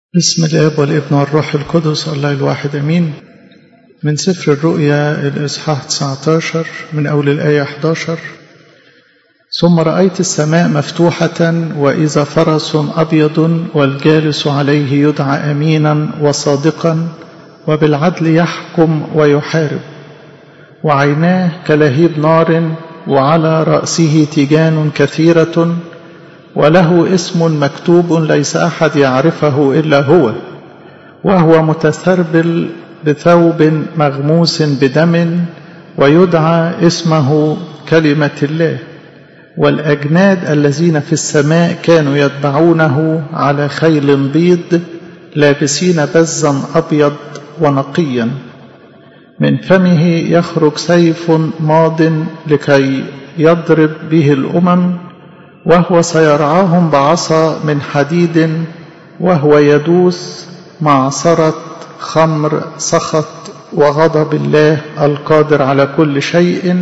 بسم الاب والابن والروح القدس الله الواحد امين من سفر الرؤيا الاصحاح 19 من اول الايه 11 ثم رايت السماء مفتوحه واذا فرس ابيض والجالس عليه يدعى امينا وصادقا وبالعدل يحكم ويحارب وعيناه كلهيب نار وعلى راسه تيجان كثيره وله اسم مكتوب ليس احد يعرفه الا هو وهو متثربل بثوب مغموس بدم ويدعى اسمه كلمه الله والاجناد الذين في السماء كانوا يتبعونه على خيل بيض لابسين بزا ابيض ونقيا من فمه يخرج سيف ماض لكي يضرب به الامم وهو سيرعاهم بعصا من حديد وهو يدوس معصرة خمر سخط وغضب الله القادر على كل شيء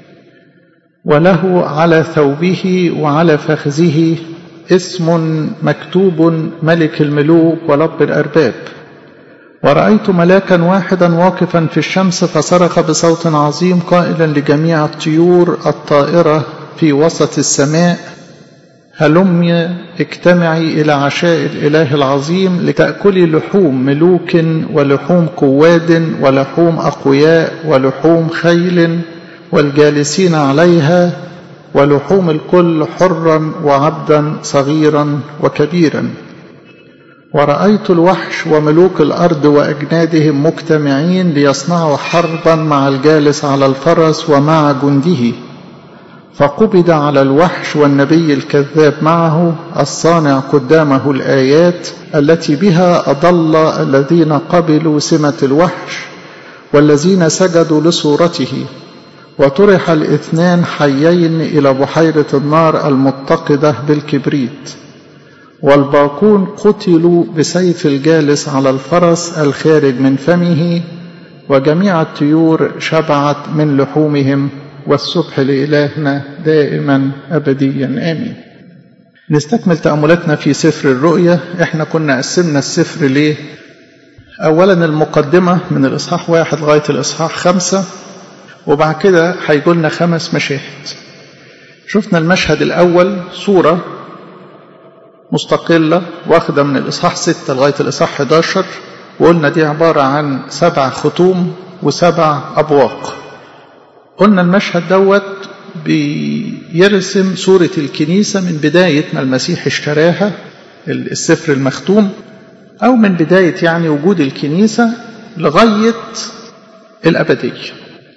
وله على ثوبه وعلى فخذه اسم مكتوب ملك الملوك ورب الأرباب ورأيت ملاكا واحدا واقفا في الشمس فصرخ بصوت عظيم قائلا لجميع الطيور الطائرة في وسط السماء هلمي اجتمعي إلى عشاء الإله العظيم لتأكلي لحوم ملوك ولحوم قواد ولحوم أقوياء ولحوم خيل والجالسين عليها ولحوم الكل حرا وعبدا صغيرا وكبيرا ورأيت الوحش وملوك الأرض وأجنادهم مجتمعين ليصنعوا حربا مع الجالس على الفرس ومع جنده فقبض على الوحش والنبي الكذاب معه الصانع قدامه الآيات التي بها أضل الذين قبلوا سمة الوحش والذين سجدوا لصورته وطرح الاثنان حيين إلى بحيرة النار المتقدة بالكبريت والباقون قتلوا بسيف الجالس على الفرس الخارج من فمه وجميع الطيور شبعت من لحومهم والصبح لإلهنا دائما أبديا آمين نستكمل تأملاتنا في سفر الرؤيا احنا كنا قسمنا السفر ليه أولا المقدمة من الإصحاح واحد لغاية الإصحاح خمسة وبعد كده هيجولنا خمس مشاهد شفنا المشهد الأول صورة مستقلة واخدة من الإصحاح ستة لغاية الإصحاح 11 وقلنا دي عبارة عن سبع ختوم وسبع أبواق قلنا المشهد دوت بيرسم صورة الكنيسة من بداية ما المسيح اشتراها السفر المختوم أو من بداية يعني وجود الكنيسة لغاية الأبدية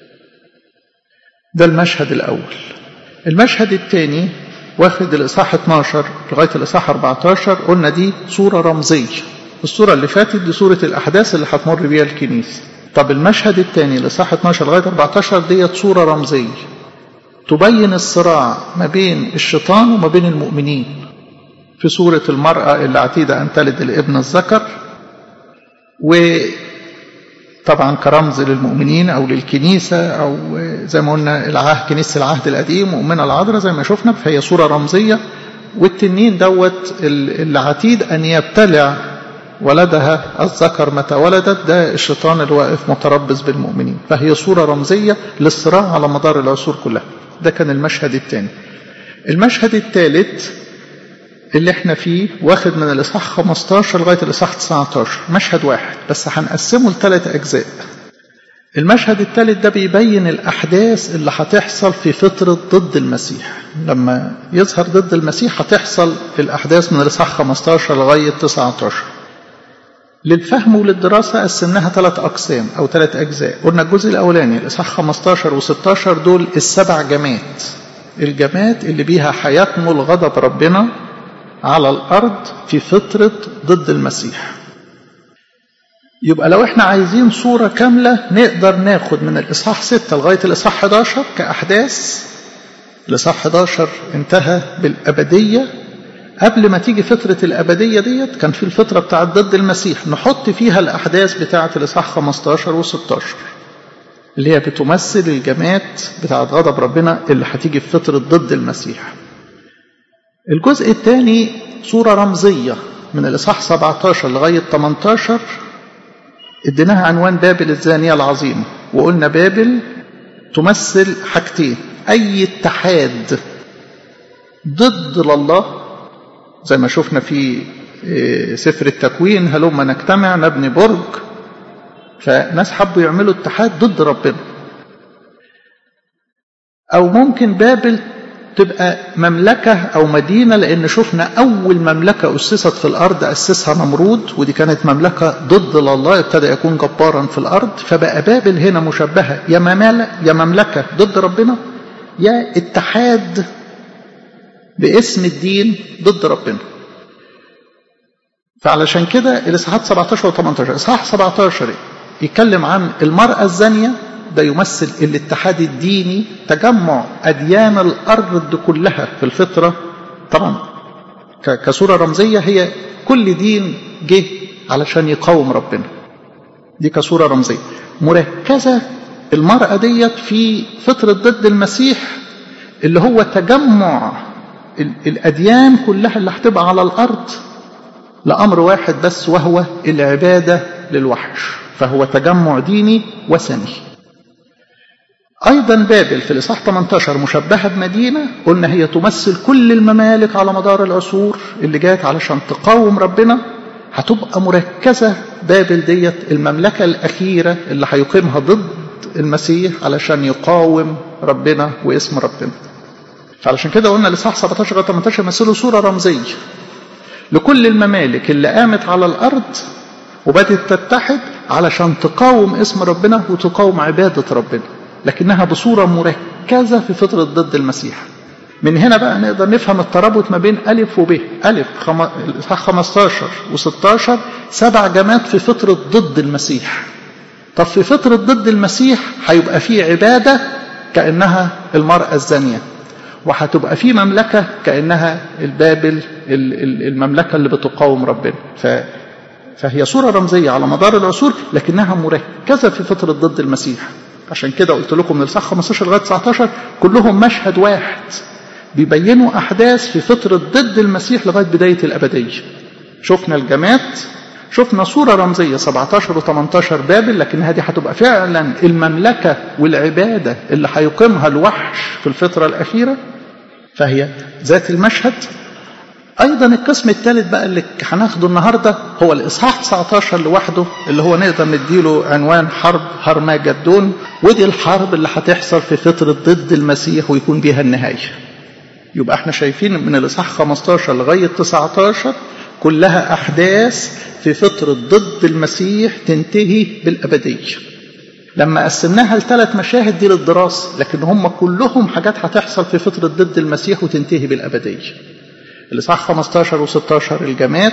ده المشهد الأول المشهد الثاني واخد الإصحاح 12 لغاية الإصحاح 14 قلنا دي صورة رمزية الصورة اللي فاتت دي صورة الأحداث اللي هتمر بيها الكنيسة طب المشهد الثاني لصح 12 لغايه 14 ديت صوره رمزيه تبين الصراع ما بين الشيطان وما بين المؤمنين في صورة المرأة اللي عتيدة أن تلد الابن الذكر وطبعا كرمز للمؤمنين أو للكنيسة أو زي ما قلنا العهد كنيسة العهد القديم وأمنا العذراء زي ما شفنا فهي صورة رمزية والتنين دوت اللي عتيد أن يبتلع ولدها الذكر متى ولدت ده الشيطان اللي واقف متربص بالمؤمنين فهي صورة رمزية للصراع على مدار العصور كلها ده كان المشهد الثاني المشهد الثالث اللي احنا فيه واخد من الإصحاح 15 لغاية الإصحاح 19 مشهد واحد بس هنقسمه لثلاث أجزاء المشهد الثالث ده بيبين الأحداث اللي هتحصل في فترة ضد المسيح لما يظهر ضد المسيح هتحصل الأحداث من الإصحاح 15 لغاية 19 للفهم وللدراسة قسمناها ثلاث أقسام أو ثلاث أجزاء قلنا الجزء الأولاني الإصحاح 15 و16 دول السبع جمات الجمات اللي بيها هيكمل غضب ربنا على الأرض في فترة ضد المسيح يبقى لو احنا عايزين صورة كاملة نقدر ناخد من الإصحاح 6 لغاية الإصحاح 11 كأحداث الإصحاح 11 انتهى بالأبدية قبل ما تيجي فترة الأبدية ديت كان في الفترة بتاعت ضد المسيح نحط فيها الأحداث بتاعة الإصحاح 15 و16 اللي هي بتمثل الجماعات بتاعت غضب ربنا اللي هتيجي في فترة ضد المسيح الجزء الثاني صورة رمزية من الإصحاح 17 لغاية 18 اديناها عنوان بابل الزانية العظيمة وقلنا بابل تمثل حاجتين أي اتحاد ضد الله زي ما شفنا في سفر التكوين هلما نجتمع نبني برج فناس حبوا يعملوا اتحاد ضد ربنا أو ممكن بابل تبقى مملكة أو مدينة لأن شفنا أول مملكة أسست في الأرض أسسها نمرود ودي كانت مملكة ضد الله ابتدى يكون جبارا في الأرض فبقى بابل هنا مشبهة يا ممالة يا مملكة ضد ربنا يا اتحاد باسم الدين ضد ربنا فعلشان كده الإصحاحات 17 و 18 إصحاح 17 يتكلم عن المرأة الزانية ده يمثل الاتحاد الديني تجمع أديان الأرض كلها في الفطرة طبعا كصورة رمزية هي كل دين جه علشان يقاوم ربنا دي كصورة رمزية مركزة المرأة ديت في فطرة ضد المسيح اللي هو تجمع الأديان كلها اللي هتبقى على الأرض لأمر واحد بس وهو العبادة للوحش فهو تجمع ديني وثني أيضا بابل في الإصحاح 18 مشبهة بمدينة قلنا هي تمثل كل الممالك على مدار العصور اللي جات علشان تقاوم ربنا هتبقى مركزة بابل ديت المملكة الأخيرة اللي هيقيمها ضد المسيح علشان يقاوم ربنا واسم ربنا فعلشان كده قلنا الإصحاح 17 و 18 مثلوا صورة رمزية لكل الممالك اللي قامت على الأرض وبدت تتحد علشان تقاوم اسم ربنا وتقاوم عبادة ربنا لكنها بصورة مركزة في فطرة ضد المسيح من هنا بقى نقدر نفهم الترابط ما بين ألف وب ألف خم... 15 و16 سبع جماد في فطرة ضد المسيح طب في فطرة ضد المسيح هيبقى في عبادة كأنها المرأة الزانية وهتبقى في مملكة كأنها البابل المملكة اللي بتقاوم ربنا ف... فهي صورة رمزية على مدار العصور لكنها مركزة في فطرة ضد المسيح عشان كده قلت لكم من الصح 15 لغايه 19 كلهم مشهد واحد بيبينوا احداث في فتره ضد المسيح لغايه بدايه الابديه. شفنا الجماد شفنا صوره رمزيه 17 و18 بابل لكنها دي هتبقى فعلا المملكه والعباده اللي هيقيمها الوحش في الفتره الاخيره فهي ذات المشهد ايضا القسم الثالث بقى اللي هناخده النهارده هو الاصحاح 19 لوحده اللي هو نقدر نديله عنوان حرب هرماجدون ودي الحرب اللي هتحصل في فتره ضد المسيح ويكون بيها النهايه يبقى احنا شايفين من الاصحاح 15 لغايه 19 كلها احداث في فتره ضد المسيح تنتهي بالابديه لما قسمناها لثلاث مشاهد دي للدراسه لكن هم كلهم حاجات هتحصل في فتره ضد المسيح وتنتهي بالابديه الإصحاح 15 و16 الجماد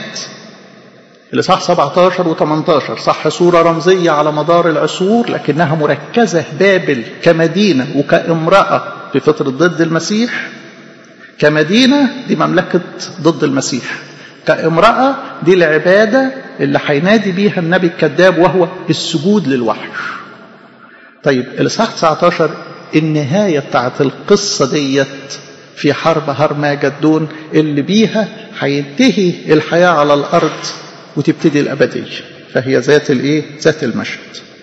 الإصحاح 17 و18 صح صورة رمزية على مدار العصور لكنها مركزة بابل كمدينة وكامرأة في فترة ضد المسيح كمدينة دي مملكة ضد المسيح كامرأة دي العبادة اللي هينادي بيها النبي الكذاب وهو السجود للوحش طيب الإصحاح 19 النهاية بتاعت القصة ديت في حرب هرماجدون اللي بيها هينتهي الحياة على الأرض وتبتدي الأبدية فهي ذات الإيه؟ ذات المشهد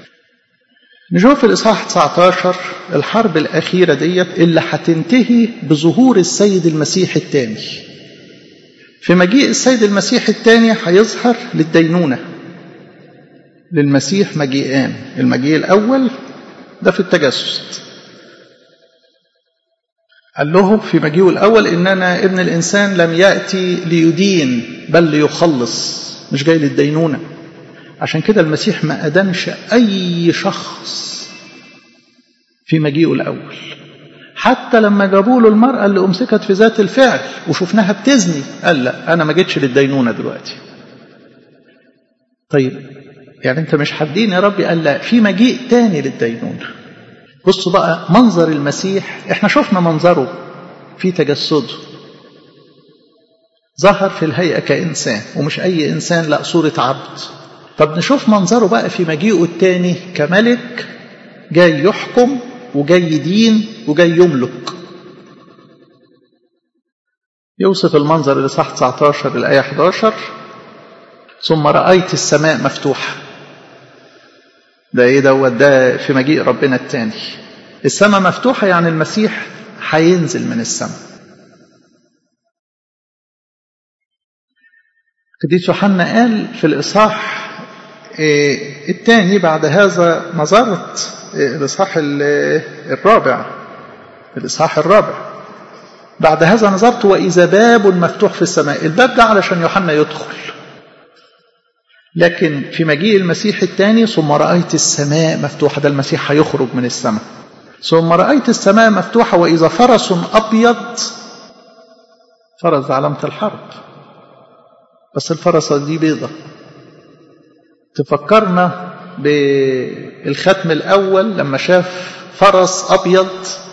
نشوف الإصحاح 19 الحرب الأخيرة ديت اللي هتنتهي بظهور السيد المسيح الثاني في مجيء السيد المسيح الثاني هيظهر للدينونة للمسيح مجيئان المجيء الأول ده في التجسد قال لهم في مجيئه الأول إن أنا ابن الإنسان لم يأتي ليدين بل ليخلص مش جاي للدينونة عشان كده المسيح ما أدانش أي شخص في مجيئه الأول حتى لما جابوا له المرأة اللي أمسكت في ذات الفعل وشفناها بتزني قال لا أنا ما جيتش للدينونة دلوقتي طيب يعني أنت مش حدين يا ربي قال لا في مجيء تاني للدينونة بصوا بقى منظر المسيح احنا شفنا منظره في تجسده ظهر في الهيئة كإنسان ومش أي إنسان لا صورة عبد طب نشوف منظره بقى في مجيئه التاني كملك جاي يحكم وجاي يدين وجاي يملك يوصف المنظر اللي صح 19 الآية 11 ثم رأيت السماء مفتوحة ده ايه دوت ده في مجيء ربنا التاني السماء مفتوحة يعني المسيح هينزل من السماء قديس يوحنا قال في الإصحاح الثاني بعد هذا نظرت الإصحاح الرابع الإصحاح الرابع بعد هذا نظرت وإذا باب مفتوح في السماء الباب ده علشان يوحنا يدخل لكن في مجيء المسيح الثاني ثم رأيت السماء مفتوحة ده المسيح هيخرج من السماء ثم رأيت السماء مفتوحة وإذا فرس أبيض فرس علامة الحرب بس الفرسة دي بيضة تفكرنا بالختم الأول لما شاف فرس أبيض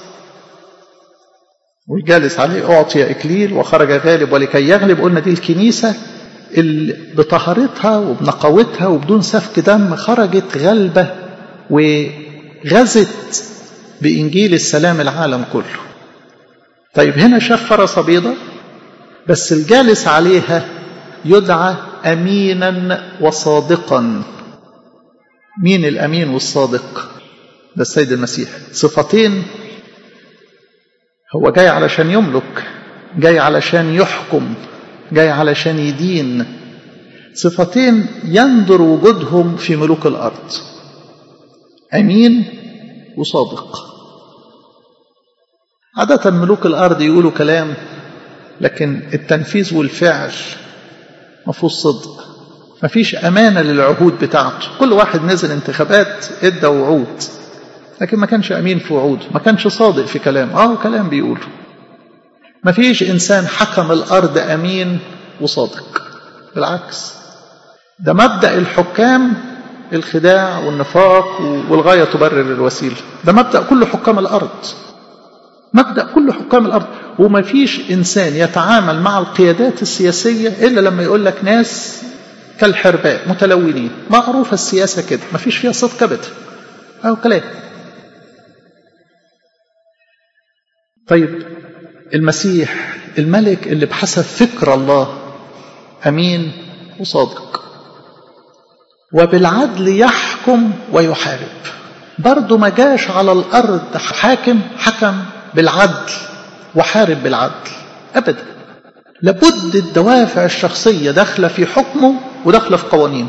والجالس عليه أعطي إكليل وخرج غالب ولكي يغلب قلنا دي الكنيسة اللي بطهارتها وبنقاوتها وبدون سفك دم خرجت غلبة وغزت بإنجيل السلام العالم كله طيب هنا شاف فرسة بيضة بس الجالس عليها يدعى أمينا وصادقا مين الأمين والصادق ده السيد المسيح صفتين هو جاي علشان يملك جاي علشان يحكم جاي علشان يدين صفتين يندر وجودهم في ملوك الأرض أمين وصادق عادة ملوك الأرض يقولوا كلام لكن التنفيذ والفعل ما فيهوش صدق ما فيش أمانة للعهود بتاعته كل واحد نزل انتخابات ادى وعود لكن ما كانش أمين في وعوده ما كانش صادق في كلامه اه كلام بيقوله ما فيش إنسان حكم الأرض أمين وصادق بالعكس ده مبدأ الحكام الخداع والنفاق والغاية تبرر الوسيلة ده مبدأ كل حكام الأرض مبدأ كل حكام الأرض وما فيش إنسان يتعامل مع القيادات السياسية إلا لما يقول لك ناس كالحرباء متلونين معروفة السياسة كده ما فيش فيها صدق أبدا أو كلام طيب المسيح الملك اللي بحسب فكر الله أمين وصادق وبالعدل يحكم ويحارب برضه ما جاش على الأرض حاكم حكم بالعدل وحارب بالعدل أبدا لابد الدوافع الشخصية داخلة في حكمه وداخلة في قوانينه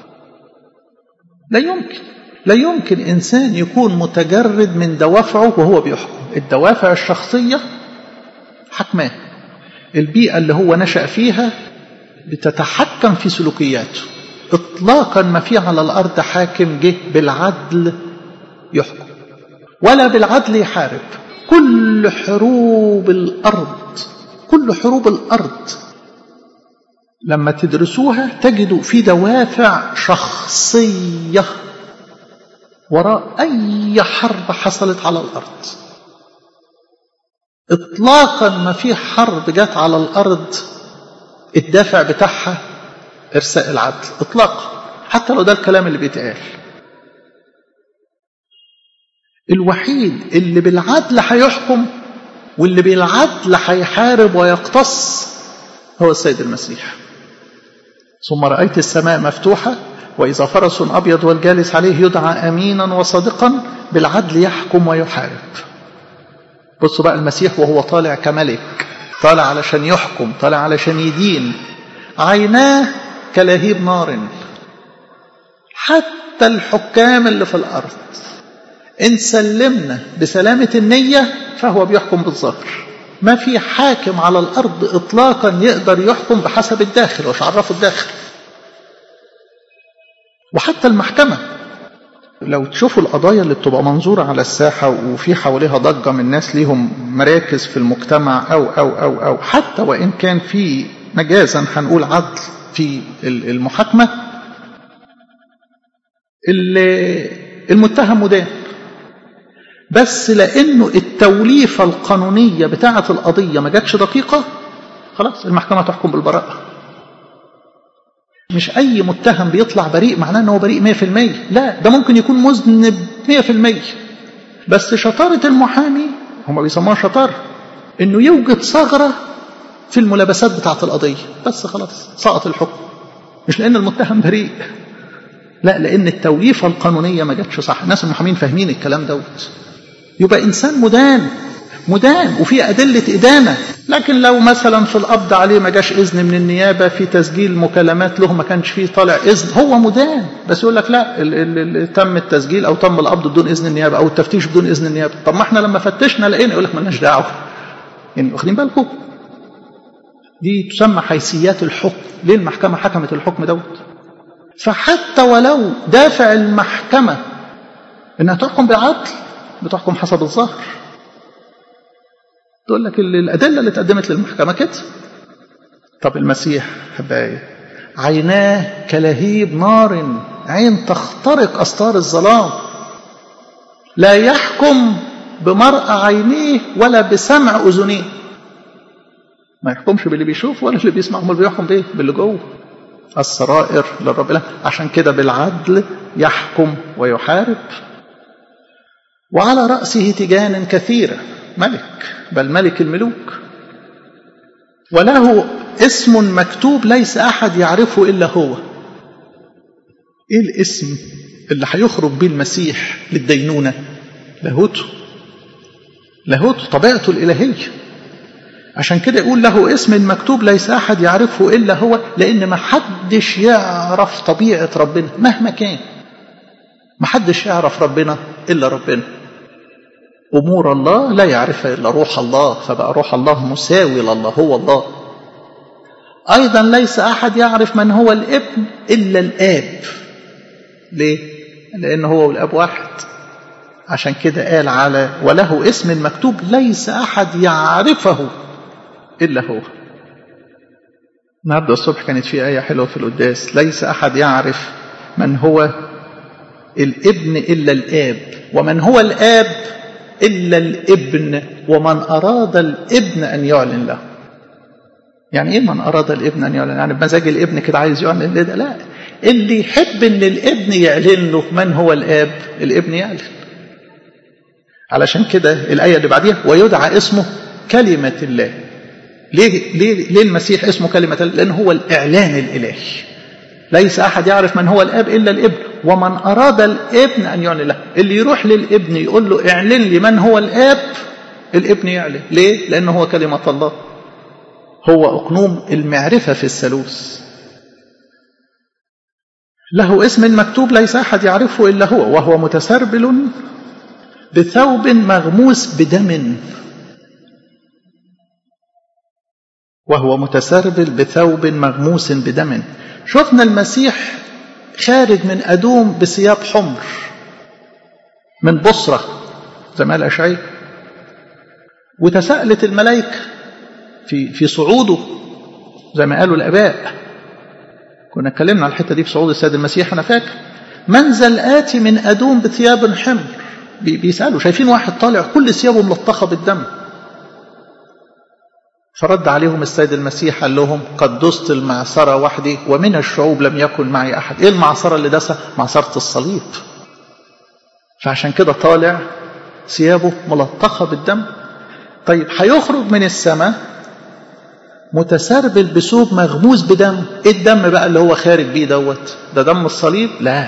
لا يمكن لا يمكن إنسان يكون متجرد من دوافعه وهو بيحكم الدوافع الشخصية حكماه البيئة اللي هو نشأ فيها بتتحكم في سلوكياته اطلاقا ما في على الأرض حاكم جه بالعدل يحكم ولا بالعدل يحارب كل حروب الأرض كل حروب الأرض لما تدرسوها تجدوا في دوافع شخصية وراء أي حرب حصلت على الأرض إطلاقا ما في حرب جت على الأرض الدافع بتاعها إرساء العدل إطلاقا حتى لو ده الكلام اللي بيتقال الوحيد اللي بالعدل هيحكم واللي بالعدل هيحارب ويقتص هو السيد المسيح ثم رأيت السماء مفتوحة وإذا فرس أبيض والجالس عليه يدعى أمينا وصادقا بالعدل يحكم ويحارب بصوا بقى المسيح وهو طالع كملك طالع علشان يحكم طالع علشان يدين عيناه كلهيب نار حتى الحكام اللي في الأرض إن سلمنا بسلامة النية فهو بيحكم بالظاهر ما في حاكم على الأرض إطلاقا يقدر يحكم بحسب الداخل وش عرفه الداخل وحتى المحكمة لو تشوفوا القضايا اللي بتبقى منظورة على الساحة وفي حواليها ضجة من ناس ليهم مراكز في المجتمع أو أو أو أو حتى وإن كان في مجازا هنقول عدل في المحاكمة المتهم مدان بس لأنه التوليفة القانونية بتاعة القضية ما جاتش دقيقة خلاص المحكمة تحكم بالبراءة مش أي متهم بيطلع بريء معناه أنه بريء 100% لا ده ممكن يكون مذنب 100% بس شطارة المحامي هم بيسموها شطارة أنه يوجد ثغرة في الملابسات بتاعة القضية بس خلاص سقط الحكم مش لأن المتهم بريء لا لأن التوليفة القانونية ما جاتش صح الناس المحامين فاهمين الكلام دوت يبقى إنسان مدان مدان وفي أدلة إدانة لكن لو مثلا في القبض عليه ما جاش إذن من النيابة في تسجيل مكالمات له ما كانش فيه طالع إذن هو مدان بس يقول لك لا ال ال ال تم التسجيل أو تم القبض بدون إذن النيابة أو التفتيش بدون إذن النيابة طب ما احنا لما فتشنا لقينا يقول لك مالناش دعوة يعني واخدين بالكم دي تسمى حيثيات الحكم ليه المحكمة حكمت الحكم دوت فحتى ولو دافع المحكمة انها تحكم بالعدل بتحكم حسب الظاهر تقول لك الأدلة اللي اتقدمت للمحكمة كده طب المسيح حبايب عيناه كلهيب نار عين تخترق أستار الظلام لا يحكم بمرأة عينيه ولا بسمع أذنيه ما يحكمش باللي بيشوف ولا اللي بيسمع امال بيحكم بايه باللي جوه السرائر للرب له عشان كده بالعدل يحكم ويحارب وعلى رأسه تيجان كثيرة ملك بل ملك الملوك وله اسم مكتوب ليس أحد يعرفه إلا هو إيه الاسم اللي هيخرج به المسيح للدينونة لاهوته لاهوته طبيعته الإلهية عشان كده يقول له اسم مكتوب ليس أحد يعرفه إلا هو لأن ما حدش يعرف طبيعة ربنا مهما كان ما حدش يعرف ربنا إلا ربنا أمور الله لا يعرفها إلا روح الله فبقى روح الله مساوي لله هو الله أيضا ليس أحد يعرف من هو الابن إلا الآب ليه؟ لأن هو والآب واحد عشان كده قال على وله اسم مكتوب ليس أحد يعرفه إلا هو النهارده الصبح كانت في آية حلوة في القداس ليس أحد يعرف من هو الابن إلا الآب ومن هو الآب إلا الابن ومن أراد الابن أن يعلن له يعني إيه من أراد الابن أن يعلن يعني بمزاج الابن كده عايز يعلن لده لا اللي يحب أن الابن يعلن له من هو الآب الابن يعلن علشان كده الآية اللي بعديها ويدعى اسمه كلمة الله ليه, ليه, ليه المسيح اسمه كلمة الله لأن هو الإعلان الإلهي ليس أحد يعرف من هو الآب إلا الابن ومن أراد الابن أن يعلن له اللي يروح للابن يقول له اعلن لي من هو الآب الابن يعلن ليه؟ لأنه هو كلمة الله هو أقنوم المعرفة في الثالوث له اسم مكتوب ليس أحد يعرفه إلا هو وهو متسربل بثوب مغموس بدم وهو متسربل بثوب مغموس بدم شفنا المسيح خارج من أدوم بثياب حمر من بصرة زي ما قال أشعي وتساءلت الملائكة في في صعوده زي ما قالوا الآباء كنا اتكلمنا على الحتة دي في صعود السيد المسيح أنا فاكر منزل آتي من أدوم بثياب حمر بيسألوا شايفين واحد طالع كل ثيابه ملطخة بالدم فرد عليهم السيد المسيح قال لهم قد دست المعصرة وحدي ومن الشعوب لم يكن معي أحد إيه المعصرة اللي دسها معصرة الصليب فعشان كده طالع ثيابه ملطخة بالدم طيب هيخرج من السماء متسربل بثوب مغموس بدم ايه الدم بقى اللي هو خارج بيه دوت ده دم الصليب لا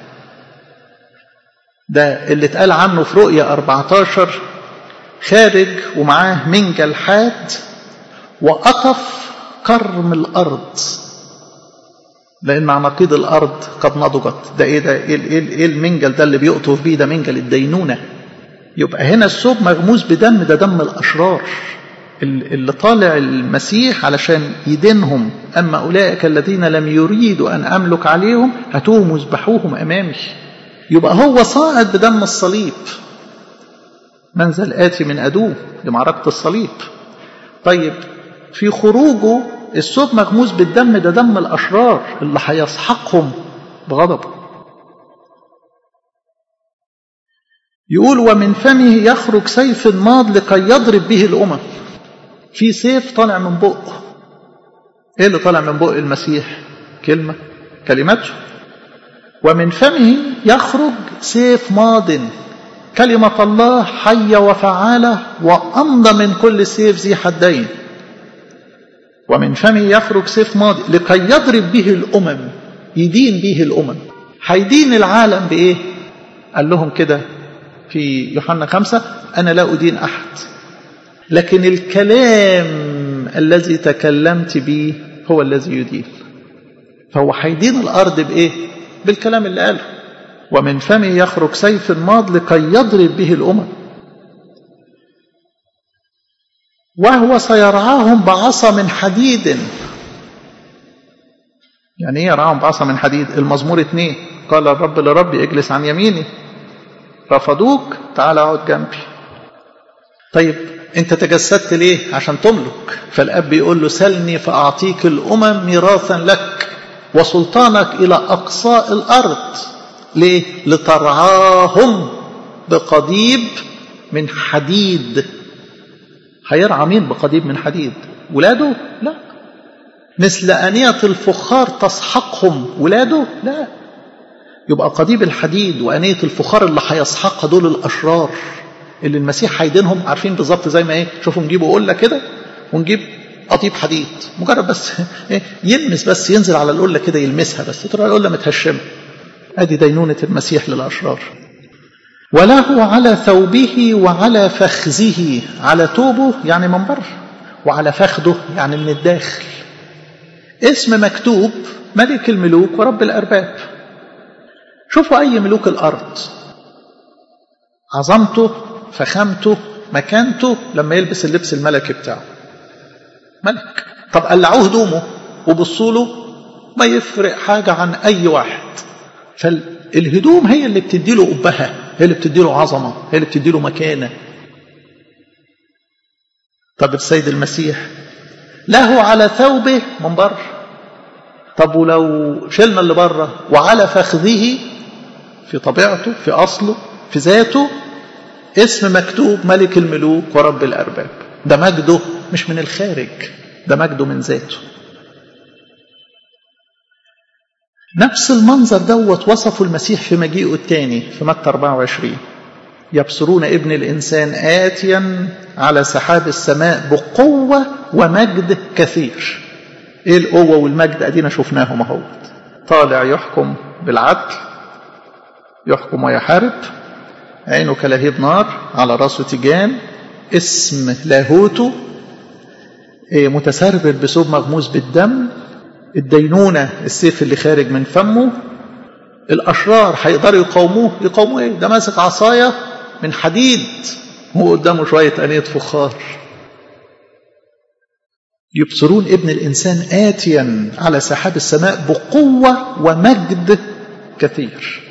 ده اللي اتقال عنه في رؤية 14 خارج ومعاه منجل حاد وقطف كرم الأرض لأن عناقيد الأرض قد نضجت ده إيه ده إيه, إيه, إيه المنجل ده اللي بيقطف بيه ده منجل الدينونة يبقى هنا الثوب مغموس بدم ده دم الأشرار اللي طالع المسيح علشان يدينهم أما أولئك الذين لم يريدوا أن أملك عليهم هاتوهم واذبحوهم أمامي يبقى هو صاعد بدم الصليب منزل آتي من أدوه لمعركة الصليب طيب في خروجه الثوب مغموس بالدم ده دم الأشرار اللي هيسحقهم بغضبه يقول ومن فمه يخرج سيف ماض لكي يضرب به الأمم في سيف طالع من بقه ايه اللي طالع من بق المسيح كلمة كلمته ومن فمه يخرج سيف ماض كلمة الله حية وفعالة وأمضى من كل سيف ذي حدين ومن فمه يخرج سيف ماضي لكي يضرب به الأمم يدين به الأمم هيدين العالم بإيه قال لهم كده في يوحنا خمسة أنا لا أدين أحد لكن الكلام الذي تكلمت به هو الذي يدين فهو هيدين الأرض بإيه بالكلام اللي قاله ومن فمه يخرج سيف ماض لكي يضرب به الأمم وهو سيرعاهم بعصا من حديد يعني ايه يرعاهم بعصا من حديد المزمور اتنين قال الرب لربي اجلس عن يميني رفضوك تعال اقعد جنبي طيب انت تجسدت ليه عشان تملك فالاب بيقول له سلني فاعطيك الامم ميراثا لك وسلطانك الى اقصاء الارض ليه لترعاهم بقضيب من حديد هيرعى مين بقضيب من حديد ولاده لا مثل أنية الفخار تسحقهم ولاده لا يبقى قضيب الحديد وأنية الفخار اللي هيسحقها دول الأشرار اللي المسيح هيدينهم عارفين بالظبط زي ما ايه شوفوا نجيبه قلة كده ونجيب قضيب حديد مجرد بس إيه يلمس بس ينزل على القلة كده يلمسها بس ترى القلة متهشمة ادي دينونة المسيح للأشرار وله على ثوبه وعلى فخذه على توبه يعني من بره وعلى فخذه يعني من الداخل اسم مكتوب ملك الملوك ورب الأرباب شوفوا أي ملوك الأرض عظمته فخامته مكانته لما يلبس اللبس الملكي بتاعه ملك طب قلعوه هدومه وبصوا له ما يفرق حاجة عن أي واحد فالهدوم هي اللي بتدي له أبهة هي اللي بتدي له عظمة هي اللي بتدي له مكانة طب السيد المسيح له على ثوبه من بره طب ولو شلنا اللي بره وعلى فخذه في طبيعته في أصله في ذاته اسم مكتوب ملك الملوك ورب الأرباب ده مجده مش من الخارج ده مجده من ذاته نفس المنظر دوت وصفه المسيح في مجيئه الثاني في متى 24 يبصرون ابن الإنسان آتيا على سحاب السماء بقوة ومجد كثير ايه القوة والمجد ادينا شفناهم اهو طالع يحكم بالعدل يحكم ويحارب عينه كلهيب نار على راسه تيجان اسم لاهوته متسربل بثوب مغموس بالدم الدينونة السيف اللي خارج من فمه الأشرار هيقدروا يقاوموه يقاوموه ايه ده ماسك عصاية من حديد هو قدامه شوية أنية فخار يبصرون ابن الإنسان آتيا على سحاب السماء بقوة ومجد كثير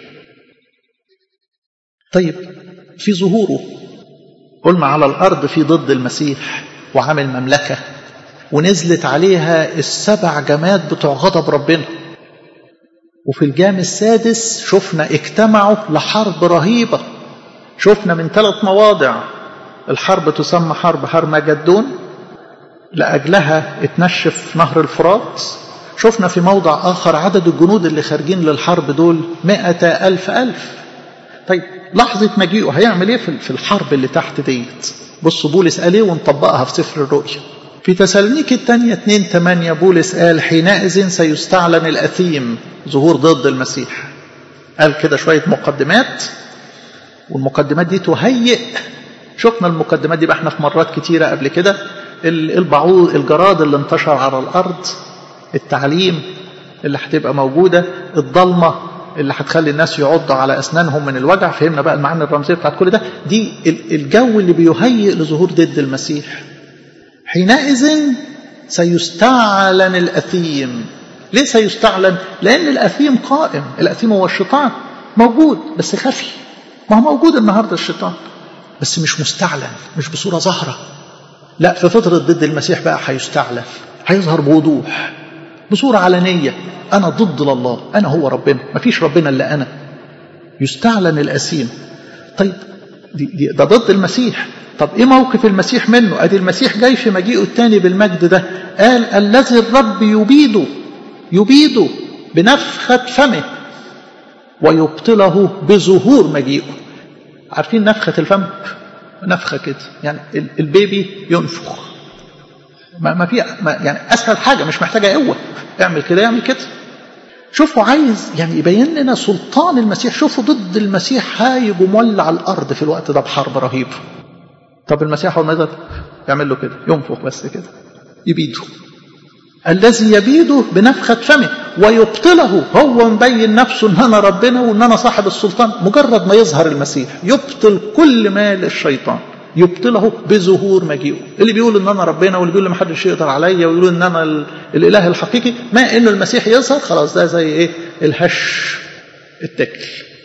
طيب في ظهوره قلنا على الأرض في ضد المسيح وعامل مملكة ونزلت عليها السبع جماد بتوع غضب ربنا وفي الجام السادس شفنا اجتمعوا لحرب رهيبة شفنا من ثلاث مواضع الحرب تسمى حرب هرمجدون لأجلها اتنشف نهر الفرات شفنا في موضع آخر عدد الجنود اللي خارجين للحرب دول مئة ألف ألف طيب لحظة مجيئه هيعمل ايه في الحرب اللي تحت ديت بصوا بولس قال ايه ونطبقها في سفر الرؤيا في تسالونيك الثانية 2 8 بولس قال حينئذ سيستعلن الأثيم ظهور ضد المسيح قال كده شوية مقدمات والمقدمات دي تهيئ شفنا المقدمات دي بقى احنا في مرات كتيرة قبل كده البعوض الجراد اللي انتشر على الأرض التعليم اللي هتبقى موجودة الضلمة اللي هتخلي الناس يعضوا على أسنانهم من الوجع فهمنا بقى المعاني الرمزية بتاعت كل ده دي الجو اللي بيهيئ لظهور ضد المسيح حينئذ سيستعلن الأثيم ليه سيستعلن؟ لأن الأثيم قائم الأثيم هو الشيطان موجود بس خفي ما هو موجود النهاردة الشيطان بس مش مستعلن مش بصورة ظاهرة لا في فترة ضد المسيح بقى هيستعلن هيظهر بوضوح بصورة علنية أنا ضد الله أنا هو ربنا ما فيش ربنا إلا أنا يستعلن الأثيم طيب دي دي ده ضد المسيح طب ايه موقف المسيح منه ادي المسيح جاي في مجيئه الثاني بالمجد ده قال الذي الرب يبيده يبيده بنفخة فمه ويبطله بظهور مجيئه عارفين نفخة الفم نفخة كده يعني البيبي ينفخ ما, ما في ما يعني اسهل حاجه مش محتاجه قوه اعمل كده اعمل كده شوفوا عايز يعني يبين لنا سلطان المسيح شوفوا ضد المسيح هايج ومولع الارض في الوقت ده بحرب رهيبه طب المسيح اول ما يقدر يعمل له كده ينفخ بس كده يبيده الذي يبيده بنفخة فمه ويبطله هو مبين نفسه ان انا ربنا وان انا صاحب السلطان مجرد ما يظهر المسيح يبطل كل ما للشيطان يبطله بظهور مجيئه اللي بيقول ان انا ربنا واللي بيقول ما حدش يقدر عليا ويقول ان انا الاله الحقيقي ما انه المسيح يظهر خلاص ده زي ايه الهش التكل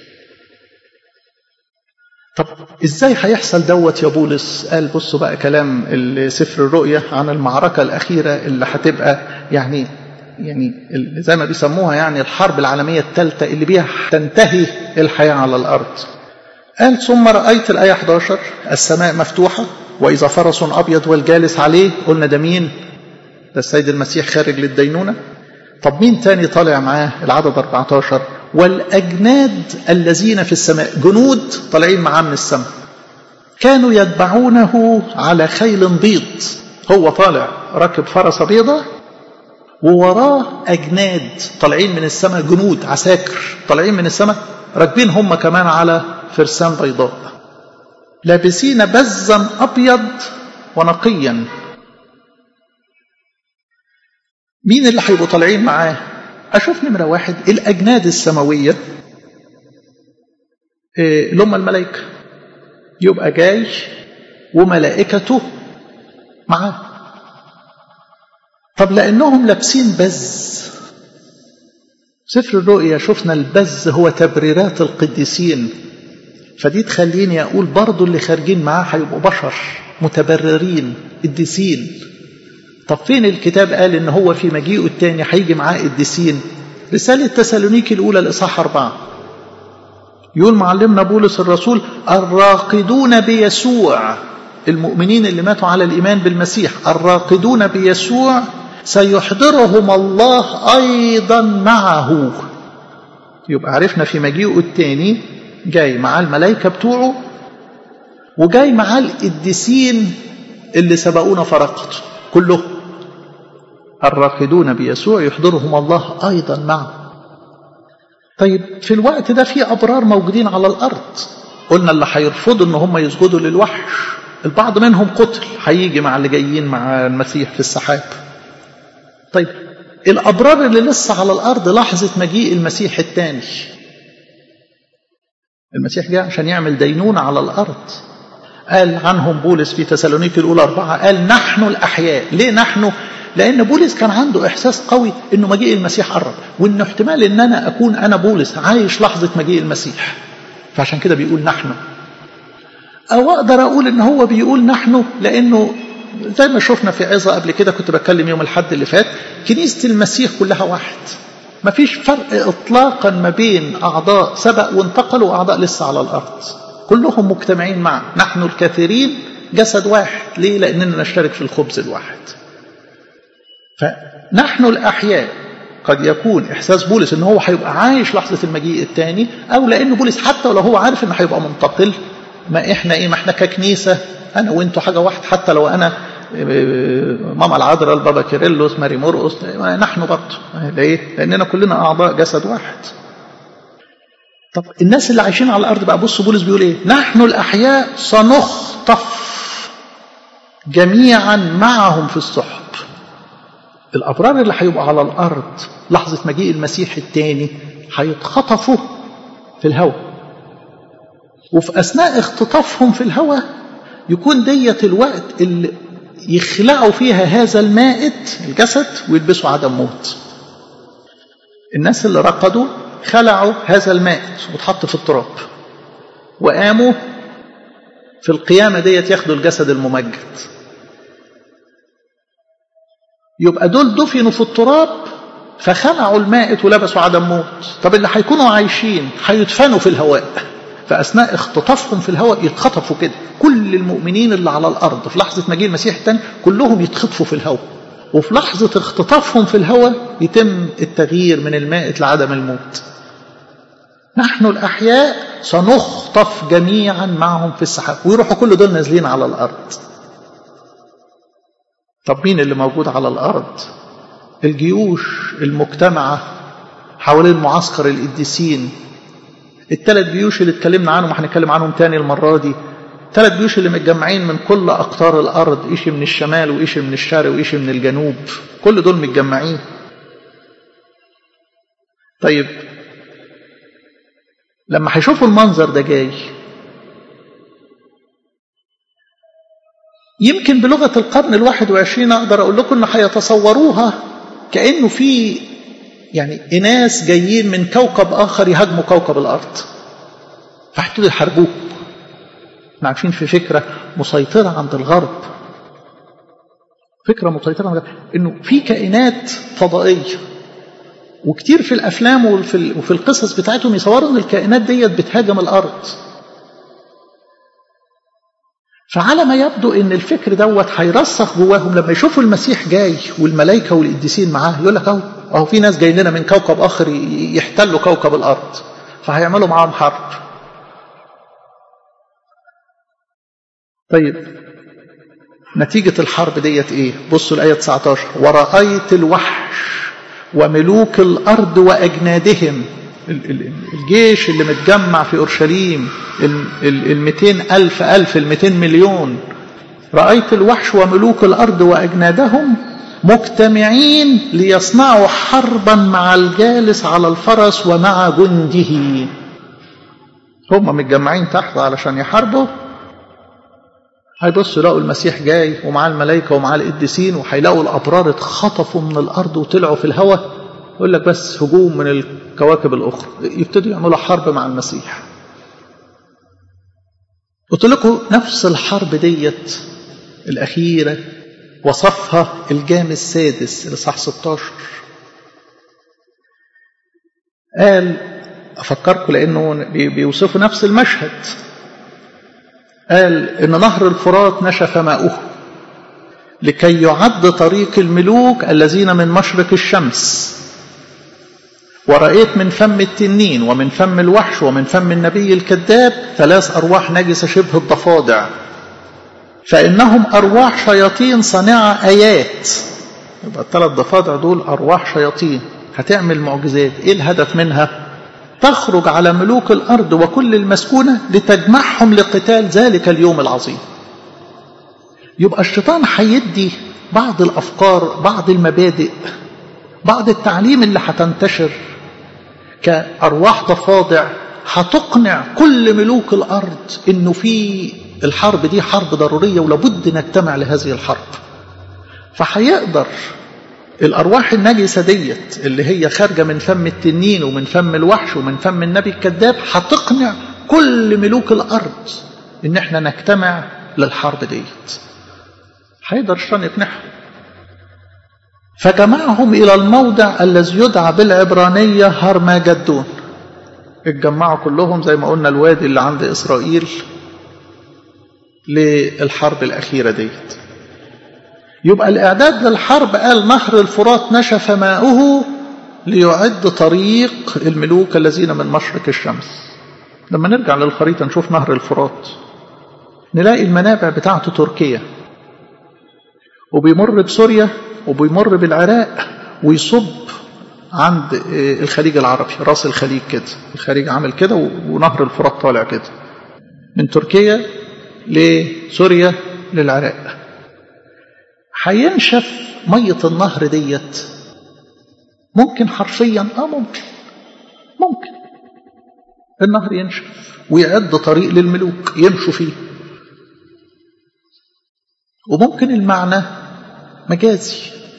طب ازاي هيحصل دوت يا بولس قال بصوا بقى كلام سفر الرؤيا عن المعركه الاخيره اللي هتبقى يعني يعني زي ما بيسموها يعني الحرب العالميه الثالثه اللي بيها تنتهي الحياه على الارض قال ثم رايت الايه 11 السماء مفتوحه واذا فرس ابيض والجالس عليه قلنا ده مين ده السيد المسيح خارج للدينونه طب مين تاني طالع معاه العدد 14 والأجناد الذين في السماء جنود طالعين معاه من السماء كانوا يتبعونه على خيل بيض هو طالع راكب فرسة بيضة ووراه أجناد طالعين من السماء جنود عساكر طالعين من السماء راكبين هم كمان على فرسان بيضاء لابسين بزا أبيض ونقيا مين اللي هيبقوا طالعين معاه أشوف نمرة واحد الأجناد السماوية اللي هم الملائكة يبقى جاي وملائكته معاه طب لأنهم لابسين بز سفر الرؤيا شفنا البز هو تبريرات القديسين فدي تخليني أقول برضو اللي خارجين معاه هيبقوا بشر متبررين قديسين طب فين الكتاب قال ان هو في مجيئه الثاني هيجي معاه قديسين رسالة تسالونيكي الأولى الإصحاح أربعة يقول معلمنا بولس الرسول الراقدون بيسوع المؤمنين اللي ماتوا على الإيمان بالمسيح الراقدون بيسوع سيحضرهم الله أيضا معه يبقى عرفنا في مجيئه الثاني جاي معاه الملائكة بتوعه وجاي معاه القديسين اللي سبقونا فرقته كلهم الراقدون بيسوع يحضرهم الله أيضا معه طيب في الوقت ده في أبرار موجودين على الأرض قلنا اللي هيرفضوا ان هم يسجدوا للوحش البعض منهم قتل هيجي مع اللي جايين مع المسيح في السحاب طيب الأبرار اللي لسه على الأرض لحظة مجيء المسيح الثاني المسيح جاء عشان يعمل دينونة على الأرض قال عنهم بولس في تسالونيك الأولى أربعة قال نحن الأحياء ليه نحن لأن بولس كان عنده إحساس قوي إنه مجيء المسيح قرب وإن احتمال إن أنا أكون أنا بولس عايش لحظة مجيء المسيح فعشان كده بيقول نحن أو أقدر أقول إن هو بيقول نحن لأنه زي ما شفنا في عظة قبل كده كنت بتكلم يوم الحد اللي فات كنيسة المسيح كلها واحد ما فيش فرق إطلاقا ما بين أعضاء سبق وانتقلوا وأعضاء لسه على الأرض كلهم مجتمعين معا نحن الكثيرين جسد واحد ليه لأننا نشترك في الخبز الواحد فنحن الأحياء قد يكون إحساس بولس إن هو هيبقى عايش لحظة المجيء الثاني أو لأن بولس حتى ولو هو عارف إنه هيبقى منتقل ما إحنا إيه ما إحنا ككنيسة أنا وأنتوا حاجة واحد حتى لو أنا ماما العذراء البابا كيرلس ماري مرقس نحن برضه ليه؟ لأننا كلنا أعضاء جسد واحد طب الناس اللي عايشين على الأرض بقى بصوا بولس بيقول إيه؟ نحن الأحياء سنخطف جميعا معهم في السحب الأبرار اللي هيبقوا على الأرض لحظة مجيء المسيح الثاني هيتخطفوا في الهواء وفي أثناء اختطافهم في الهواء يكون ديت الوقت اللي يخلعوا فيها هذا المائت الجسد ويلبسوا عدم موت الناس اللي رقدوا خلعوا هذا المائت واتحط في التراب وقاموا في القيامة ديت ياخدوا الجسد الممجد يبقى دول دفنوا في التراب فخلعوا المائت ولبسوا عدم موت طب اللي هيكونوا عايشين هيدفنوا في الهواء فأثناء اختطافهم في الهواء يتخطفوا كده كل المؤمنين اللي على الأرض في لحظة مجيء المسيح الثاني كلهم يتخطفوا في الهواء وفي لحظة اختطافهم في الهواء يتم التغيير من المائت لعدم الموت نحن الأحياء سنخطف جميعا معهم في السحاب ويروحوا كل دول نازلين على الأرض طب مين اللي موجود على الأرض الجيوش المجتمعة حوالين معسكر القديسين الثلاث جيوش اللي اتكلمنا عنهم وهنتكلم عنهم تاني المرة دي ثلاث جيوش اللي متجمعين من كل أقطار الأرض إيش من الشمال وإيش من الشرق وإيش من الجنوب كل دول متجمعين طيب لما هيشوفوا المنظر ده جاي يمكن بلغة القرن الواحد وعشرين أقدر أقول لكم إن هيتصوروها كأنه في يعني إناس جايين من كوكب آخر يهاجموا كوكب الأرض فهيبتدوا يحاربوه احنا عارفين في فكرة مسيطرة عند الغرب فكرة مسيطرة عند الغرب إنه في كائنات فضائية وكتير في الأفلام وفي, وفي القصص بتاعتهم يصوروا إن الكائنات ديت بتهاجم الأرض فعلى ما يبدو ان الفكر دوت هيرسخ جواهم لما يشوفوا المسيح جاي والملائكه والقديسين معاه يقول لك اهو اهو في ناس جايين لنا من كوكب اخر يحتلوا كوكب الارض فهيعملوا معاهم حرب طيب نتيجة الحرب ديت ايه بصوا الآية 19 ورأيت الوحش وملوك الأرض وأجنادهم الجيش اللي متجمع في أورشليم المئتين ألف ألف المئتين مليون رأيت الوحش وملوك الأرض وأجنادهم مجتمعين ليصنعوا حربا مع الجالس على الفرس ومع جنده هم متجمعين تحت علشان يحاربوا هيبصوا يلاقوا المسيح جاي ومعاه الملائكة ومعاه القديسين وهيلاقوا الأبرار اتخطفوا من الأرض وطلعوا في الهواء يقول لك بس هجوم من الكواكب الأخرى يبتدوا يعملوا حرب مع المسيح قلت لكم نفس الحرب ديت الأخيرة وصفها الجام السادس الإصحاح 16 قال أفكركم لأنه بيوصفوا نفس المشهد قال إن نهر الفرات نشف ماؤه لكي يعد طريق الملوك الذين من مشرق الشمس ورأيت من فم التنين ومن فم الوحش ومن فم النبي الكذاب ثلاث أرواح نجسة شبه الضفادع فإنهم أرواح شياطين صانعة آيات يبقى الثلاث ضفادع دول أرواح شياطين هتعمل معجزات إيه الهدف منها تخرج على ملوك الأرض وكل المسكونة لتجمعهم لقتال ذلك اليوم العظيم يبقى الشيطان هيدي بعض الأفكار بعض المبادئ بعض التعليم اللي هتنتشر كأرواح ضفادع هتقنع كل ملوك الأرض إنه في الحرب دي حرب ضرورية ولابد نجتمع لهذه الحرب فهيقدر الأرواح النجسة ديت اللي هي خارجة من فم التنين ومن فم الوحش ومن فم النبي الكذاب هتقنع كل ملوك الأرض إن احنا نجتمع للحرب ديت هيقدر الشيطان يقنعهم فجمعهم إلى الموضع الذي يدعى بالعبرانية هرماجدون اتجمعوا كلهم زي ما قلنا الوادي اللي عند إسرائيل للحرب الأخيرة ديت يبقى الإعداد للحرب قال نهر الفرات نشف ماؤه ليعد طريق الملوك الذين من مشرق الشمس لما نرجع للخريطة نشوف نهر الفرات نلاقي المنابع بتاعته تركيا وبيمر بسوريا وبيمر بالعراق ويصب عند الخليج العربي راس الخليج كده الخليج عامل كده ونهر الفرات طالع كده من تركيا لسوريا للعراق هينشف مية النهر ديت ممكن حرفيا اه ممكن ممكن النهر ينشف ويعد طريق للملوك يمشوا فيه وممكن المعنى مجازي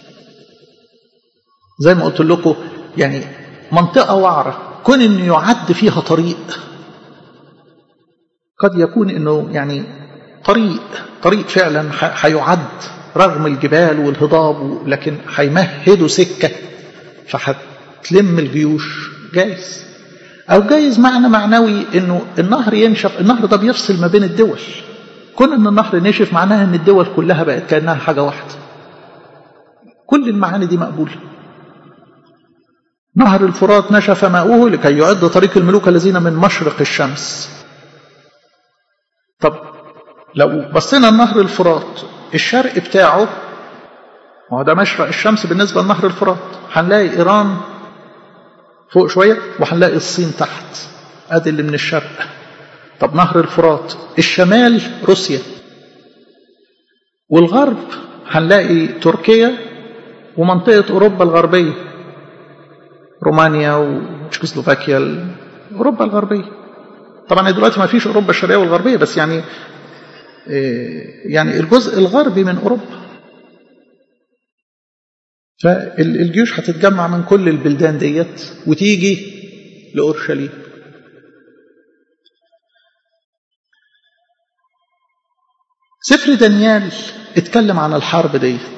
زي ما قلت لكم يعني منطقة وعرة كون انه يعد فيها طريق قد يكون انه يعني طريق طريق فعلا هيعد رغم الجبال والهضاب لكن هيمهدوا سكة فهتلم الجيوش جايز أو جايز معنى معنوي إنه النهر ينشف النهر ده بيفصل ما بين الدول كون إن النهر نشف معناها إن الدول كلها بقت كأنها حاجة واحدة كل المعاني دي مقبولة نهر الفرات نشف ماؤه لكي يعد طريق الملوك الذين من مشرق الشمس طب لو بصينا النهر الفرات الشرق بتاعه ما هو ده مشرق الشمس بالنسبة لنهر الفرات هنلاقي إيران فوق شوية وهنلاقي الصين تحت ادي اللي من الشرق طب نهر الفرات الشمال روسيا والغرب هنلاقي تركيا ومنطقة أوروبا الغربية رومانيا وتشيكوسلوفاكيا أوروبا الغربية طبعا دلوقتي ما فيش أوروبا الشرقية والغربية بس يعني يعني الجزء الغربي من أوروبا فالجيوش هتتجمع من كل البلدان ديت وتيجي لأورشليم سفر دانيال اتكلم عن الحرب ديت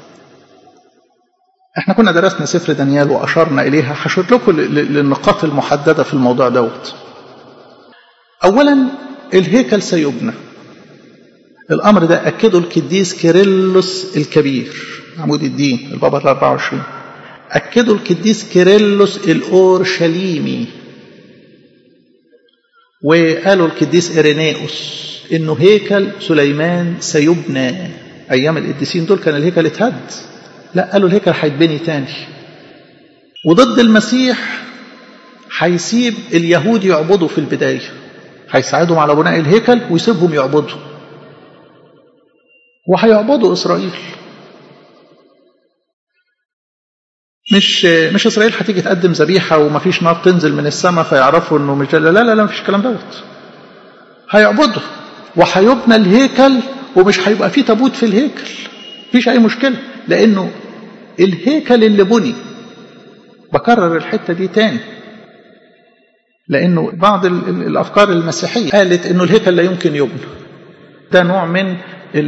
احنا كنا درسنا سفر دانيال واشرنا اليها هشير لكم للنقاط المحدده في الموضوع دوت اولا الهيكل سيبنى الامر ده اكده القديس كيرلس الكبير عمود الدين البابا ال 24 اكده القديس كيرلس الاورشليمي وقالوا القديس إرينيوس إنه هيكل سليمان سيبنى أيام القديسين دول كان الهيكل اتهد لا قالوا الهيكل هيتبني تاني وضد المسيح هيسيب اليهود يعبدوا في البداية هيساعدهم على بناء الهيكل ويسيبهم يعبدوا وهيعبدوا إسرائيل مش مش اسرائيل هتيجي تقدم ذبيحه ومفيش نار تنزل من السماء فيعرفوا انه مش لا لا لا مفيش الكلام دوت هيعبدوا وهيبنى الهيكل ومش هيبقى فيه تابوت في الهيكل مفيش اي مشكله لانه الهيكل اللي بني بكرر الحته دي تاني لانه بعض الافكار المسيحيه قالت انه الهيكل لا يمكن يبنى ده نوع من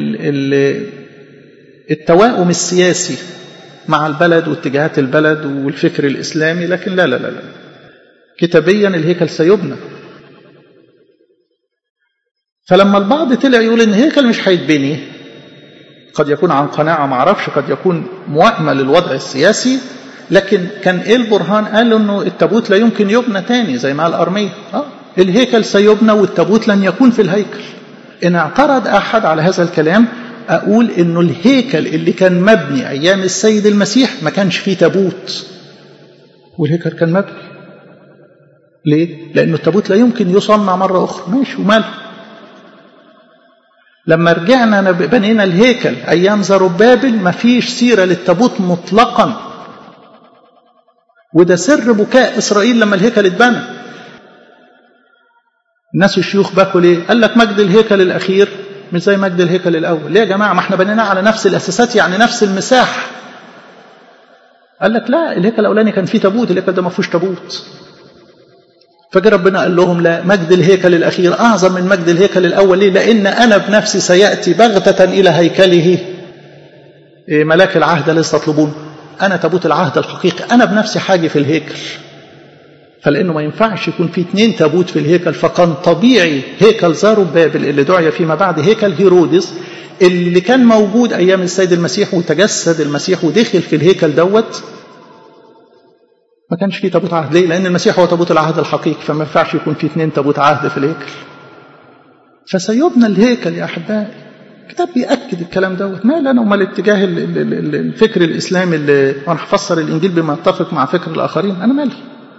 التوائم السياسي مع البلد واتجاهات البلد والفكر الإسلامي لكن لا لا لا لا كتابيا الهيكل سيبنى فلما البعض طلع يقول ان الهيكل مش هيتبني قد يكون عن قناعة ما اعرفش قد يكون موائمة للوضع السياسي لكن كان ايه البرهان قال انه التابوت لا يمكن يبنى تاني زي ما قال ارميه اه الهيكل سيبنى والتابوت لن يكون في الهيكل ان اعترض احد على هذا الكلام أقول إنه الهيكل اللي كان مبني أيام السيد المسيح ما كانش فيه تابوت والهيكل كان مبني ليه؟ لأنه التابوت لا يمكن يصنع مرة أخرى ماشي وماله لما رجعنا بنينا الهيكل أيام زربابل ما فيش سيرة للتابوت مطلقا وده سر بكاء إسرائيل لما الهيكل اتبنى الناس الشيوخ بكوا ليه؟ قال لك مجد الهيكل الأخير مش زي مجد الهيكل الأول ليه يا جماعة ما احنا بنيناه على نفس الأساسات يعني نفس المساحة قال لك لا الهيكل الأولاني كان فيه تابوت الهيكل ده ما فيهوش تابوت فجاء ربنا قال لهم لا مجد الهيكل الأخير أعظم من مجد الهيكل الأول ليه لأن أنا بنفسي سيأتي بغتة إلى هيكله ملاك العهد الذي تطلبون أنا تابوت العهد الحقيقي أنا بنفسي حاجة في الهيكل فلانه ما ينفعش يكون في اثنين تابوت في الهيكل فكان طبيعي هيكل زاروبابل اللي دعي فيما بعد هيكل هيرودس اللي كان موجود ايام السيد المسيح وتجسد المسيح ودخل في الهيكل دوت ما كانش فيه تابوت عهد ليه؟ لان المسيح هو تابوت العهد الحقيقي فما ينفعش يكون في اثنين تابوت عهد في الهيكل فسيبنى الهيكل يا احبائي الكتاب بيأكد الكلام دوت ما لنا وما الاتجاه الفكر الاسلامي اللي وانا هفسر الانجيل بما يتفق مع فكر الاخرين انا مالي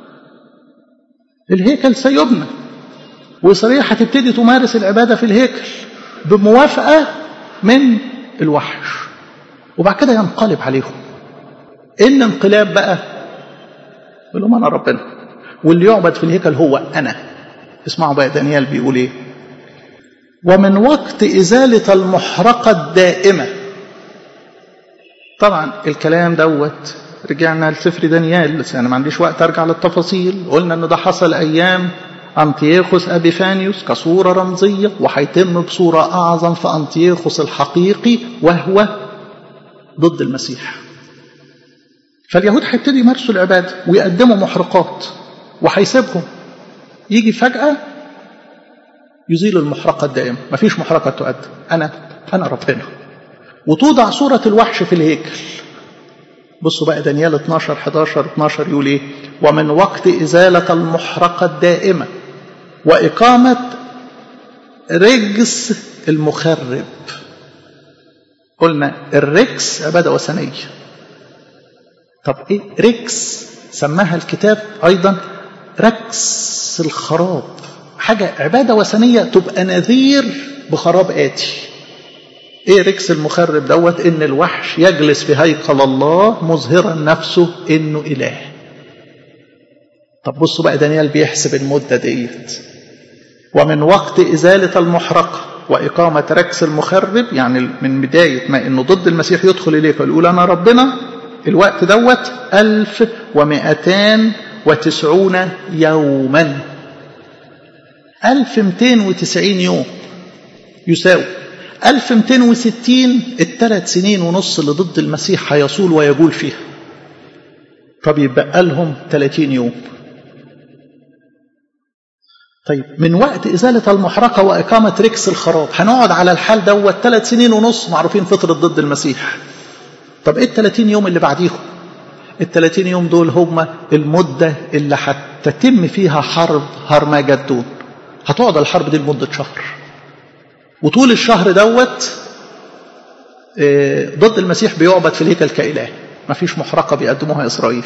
الهيكل سيبنى وإسرائيل هتبتدي تمارس العبادة في الهيكل بموافقة من الوحش وبعد كده ينقلب عليهم إيه الانقلاب بقى يقول لهم أنا ربنا واللي يعبد في الهيكل هو أنا اسمعوا بقى دانيال بيقول إيه ومن وقت إزالة المحرقة الدائمة طبعا الكلام دوت رجعنا لسفر دانيال بس انا ما عنديش وقت ارجع للتفاصيل قلنا ان ده حصل ايام انطياخوس ابيفانيوس كصوره رمزيه وهيتم بصوره اعظم في انطياخوس الحقيقي وهو ضد المسيح فاليهود هيبتدوا يمارسوا العباده ويقدموا محرقات وهيسيبهم يجي فجاه يزيل المحرقه الدائمه مفيش محرقه تؤدى انا انا ربنا وتوضع صوره الوحش في الهيكل بصوا بقى دانيال 12 11 12 يقول ايه ومن وقت إزالة المحرقة الدائمة وإقامة رجس المخرب قلنا الركس عبادة وثنية طب ايه ركس سماها الكتاب ايضا ركس الخراب حاجة عبادة وثنية تبقى نذير بخراب آتي ايه ركس المخرب دوت ان الوحش يجلس في هيكل الله مظهرا نفسه انه اله طب بصوا بقى دانيال بيحسب المدة ديت ومن وقت إزالة المحرقة وإقامة ركس المخرب يعني من بداية ما إنه ضد المسيح يدخل إليك ويقول أنا ربنا الوقت دوت ألف ومئتان وتسعون يوما ألف مئتين وتسعين يوم يساوي 1260 الثلاث سنين ونص اللي ضد المسيح هيصول ويجول فيها طب يبقى لهم 30 يوم طيب من وقت إزالة المحرقة وإقامة ركس الخراب هنقعد على الحال دوت ثلاث سنين ونص معروفين فترة ضد المسيح طب إيه ال 30 يوم اللي بعديهم ال 30 يوم دول هم المدة اللي هتتم فيها حرب هرمجدون هتقعد الحرب دي لمدة شهر وطول الشهر دوت ضد المسيح بيعبد في الهيكل كإله ما فيش محرقة بيقدموها إسرائيل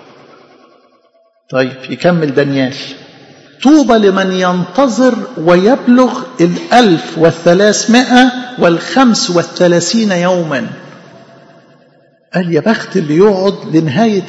طيب يكمل دانيال طوبى لمن ينتظر ويبلغ الألف والثلاثمائة والخمس والثلاثين يوما قال يا بخت اللي يقعد لنهاية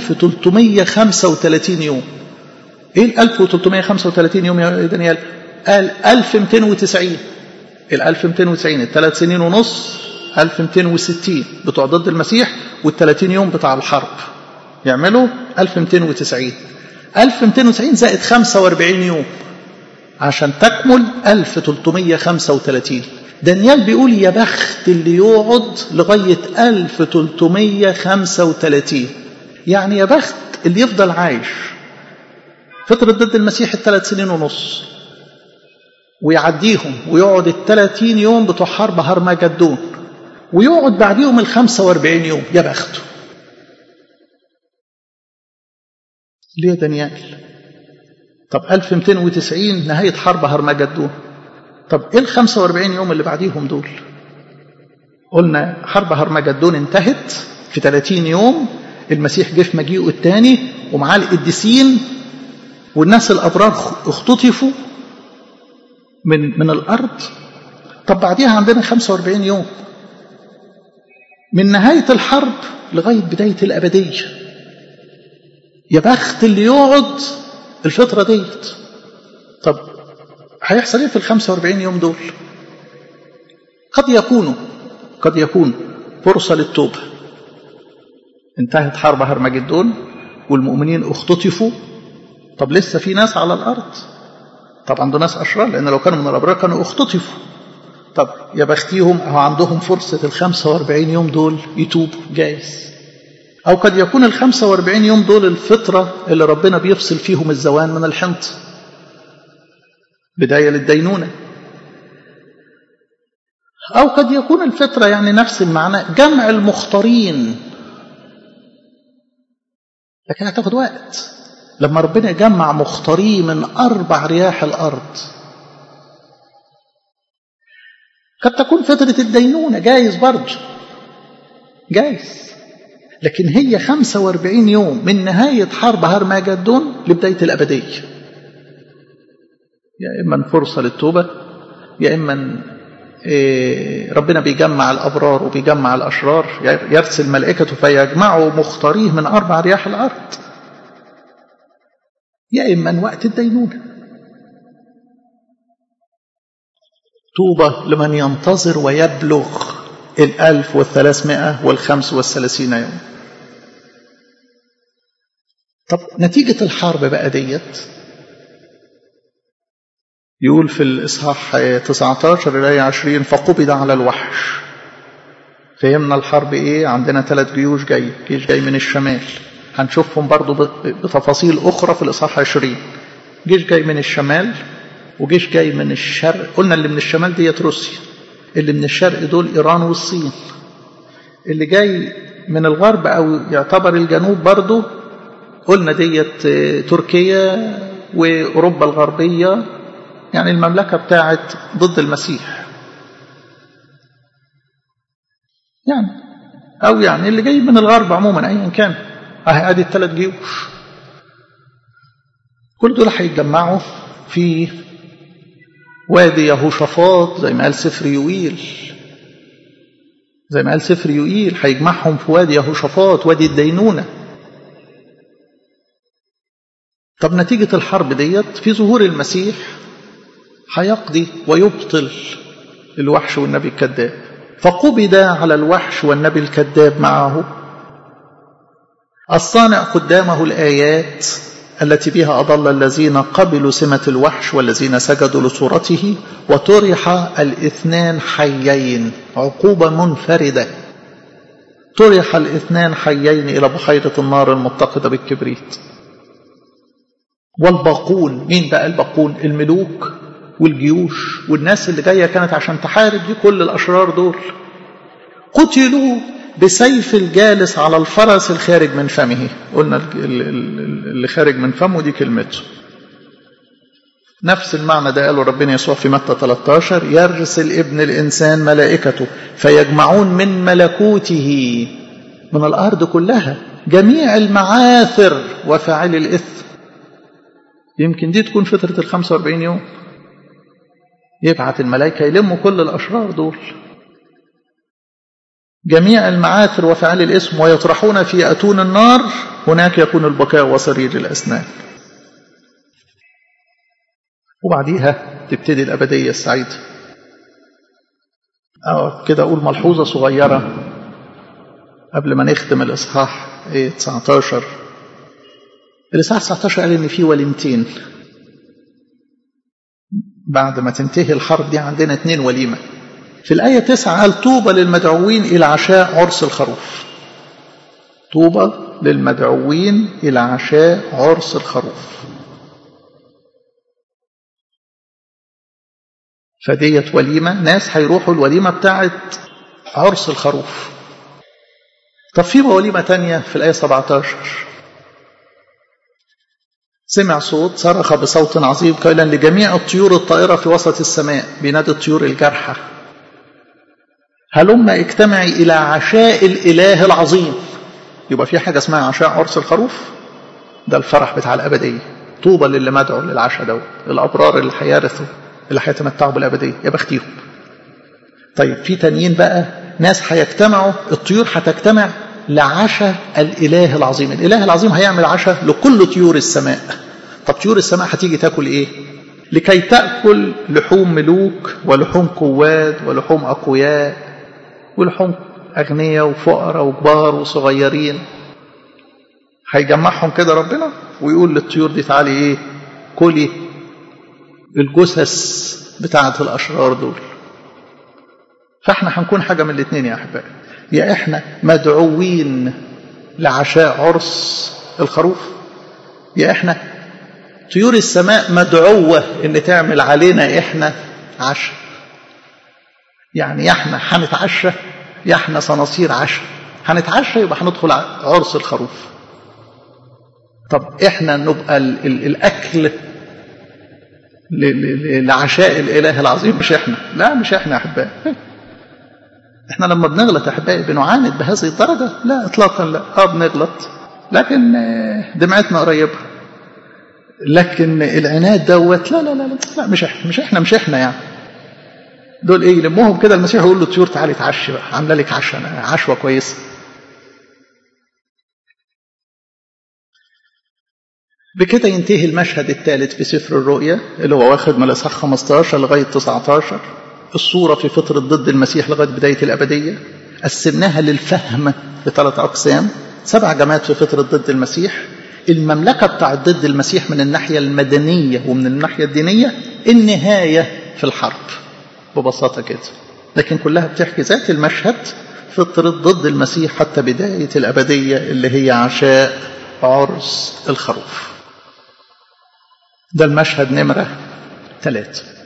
1335 يوم ايه ال 1335 يوم يا دانيال قال 1290 ال 1290 الثلاث سنين ونص 1260 بتوع ضد المسيح وال 30 يوم بتاع الحرب يعملوا 1290 1290 زائد 45 يوم عشان تكمل 1335 دانيال بيقول يا بخت اللي يقعد لغاية 1335 يعني يا بخت اللي يفضل عايش فترة ضد المسيح الثلاث سنين ونص ويعديهم ويقعد الثلاثين يوم بتوع حرب هرمجدون ويقعد بعديهم ال 45 يوم يا بخته ليه يا دانيال طب 1290 نهاية حرب هرمجدون طب ايه ال 45 يوم اللي بعديهم دول قلنا حرب هرمجدون انتهت في 30 يوم المسيح جه في مجيئه الثاني ومعاه القديسين والناس الابرار اختطفوا من من الارض طب بعديها عندنا 45 يوم من نهايه الحرب لغايه بدايه الابديه يا بخت اللي يقعد الفتره ديت طب هيحصل ايه في ال 45 يوم دول قد يكونوا قد يكون فرصه للتوبه انتهت حرب هرمجدون والمؤمنين اختطفوا طب لسه في ناس على الارض طبعا دول ناس اشرار لان لو كانوا من الابرار كانوا اختطفوا طب يا بختيهم او عندهم فرصه ال 45 يوم دول يتوبوا جايز او قد يكون ال 45 يوم دول الفتره اللي ربنا بيفصل فيهم الزوان من الحنط بدايه للدينونه او قد يكون الفتره يعني نفس المعنى جمع المختارين لكن هتاخد وقت لما ربنا يجمع مختاريه من أربع رياح الأرض قد تكون فترة الدينونة جايز برضه جايز لكن هي 45 يوم من نهاية حرب هرمجدون لبداية الأبدية يا إما فرصة للتوبة يا إما إيه ربنا بيجمع الأبرار وبيجمع الأشرار يرسل ملائكته فيجمعوا مختاريه من أربع رياح الأرض يا إما وقت الدينونة طوبى لمن ينتظر ويبلغ الألف والثلاثمائة والخمس والثلاثين يوم طب نتيجة الحرب بقى ديت يقول في الإصحاح 19 الآية 20 فقبض على الوحش فهمنا الحرب إيه عندنا ثلاث جيوش جاي جيش جاي من الشمال هنشوفهم برضو بتفاصيل أخرى في الإصحاح 20 جيش جاي من الشمال وجيش جاي من الشرق قلنا اللي من الشمال ديت روسيا اللي من الشرق دول إيران والصين اللي جاي من الغرب أو يعتبر الجنوب برضو قلنا ديت تركيا وأوروبا الغربية يعني المملكة بتاعت ضد المسيح يعني أو يعني اللي جاي من الغرب عموما أيا كان أهي أدي الثلاث جيوش كل دول هيتجمعوا في وادي يهوشافاط زي ما قال سفر يويل زي ما قال سفر يوئيل هيجمعهم في وادي يهوشافاط وادي الدينونة طب نتيجة الحرب ديت في ظهور المسيح هيقضي ويبطل الوحش والنبي الكذاب فقبض على الوحش والنبي الكذاب معه الصانع قدامه الآيات التي بها أضل الذين قبلوا سمة الوحش والذين سجدوا لصورته وطرح الاثنان حيين عقوبة منفردة طرح الاثنان حيين إلى بحيرة النار المتقدة بالكبريت والباقون مين بقى الباقون الملوك والجيوش والناس اللي جاية كانت عشان تحارب دي كل الأشرار دول قتلوا بسيف الجالس على الفرس الخارج من فمه قلنا اللي خارج من فمه دي كلمته نفس المعنى ده قاله ربنا يسوع في متى 13 يرسل ابن الإنسان ملائكته فيجمعون من ملكوته من الأرض كلها جميع المعاثر وفاعل الإثم يمكن دي تكون فترة ال 45 يوم يبعت الملائكة يلموا كل الأشرار دول جميع المعاثر وفعل الاسم ويطرحون في أتون النار هناك يكون البكاء وصرير الأسنان وبعديها تبتدي الأبدية السعيدة أو كده أقول ملحوظة صغيرة قبل ما نختم الإصحاح إيه 19 الإصحاح 19 قال إن في وليمتين بعد ما تنتهي الحرب دي عندنا اتنين وليمة في الآية 9 قال طوبى للمدعوين إلى عشاء عرس الخروف طوبى للمدعوين إلى عشاء عرس الخروف فديت وليمة ناس هيروحوا الوليمة بتاعت عرس الخروف طب في وليمة تانية في الآية 17 سمع صوت صرخ بصوت عظيم قائلا لجميع الطيور الطائرة في وسط السماء بينادي الطيور الجارحة هلم اجتمعي إلى عشاء الإله العظيم يبقى في حاجة اسمها عشاء عرس الخروف ده الفرح بتاع الأبدية طوبى للي مدعو للعشاء دوت الأبرار اللي هيرثوا اللي هيتمتعوا بالأبدية يا بختيهم طيب في تانيين بقى ناس هيجتمعوا الطيور هتجتمع لعشاء الإله العظيم الإله العظيم هيعمل عشاء لكل طيور السماء طب طيور السماء هتيجي تاكل ايه لكي تأكل لحوم ملوك ولحوم قواد ولحوم أقوياء ولحوم أغنياء وفقراء وكبار وصغيرين هيجمعهم كده ربنا ويقول للطيور دي تعالي ايه كلي الجثث بتاعة الأشرار دول فاحنا هنكون حاجة من الاثنين يا أحبائي يا احنا مدعوين لعشاء عرس الخروف يا احنا طيور السماء مدعوة ان تعمل علينا احنا عشاء يعني يا احنا هنتعشى يا احنا صناصير عشاء هنتعشى يبقى هندخل عرس الخروف طب احنا نبقى ال ال الاكل لعشاء الاله العظيم مش احنا لا مش احنا يا احبائي احنا لما بنغلط يا احبائي بنعاند بهذه الدرجه لا اطلاقا لا اه بنغلط لكن دمعتنا قريبه لكن العناد دوت لا لا لا لا مش احنا مش احنا مش احنا يعني دول ايه يلمهم كده المسيح يقول له طيور تعالي اتعشي بقى عامله لك عشوه عشوه كويسه بكده ينتهي المشهد الثالث في سفر الرؤيا اللي هو واخد من الاصحاح 15 لغايه 19 الصوره في فتره ضد المسيح لغايه بدايه الابديه قسمناها للفهم بثلاث اقسام سبع جماعات في فتره ضد المسيح المملكه بتاعت ضد المسيح من الناحيه المدنيه ومن الناحيه الدينيه النهايه في الحرب ببساطه كده لكن كلها بتحكي ذات المشهد فتره ضد المسيح حتى بدايه الابديه اللي هي عشاء عرس الخروف ده المشهد نمرة ثلاثة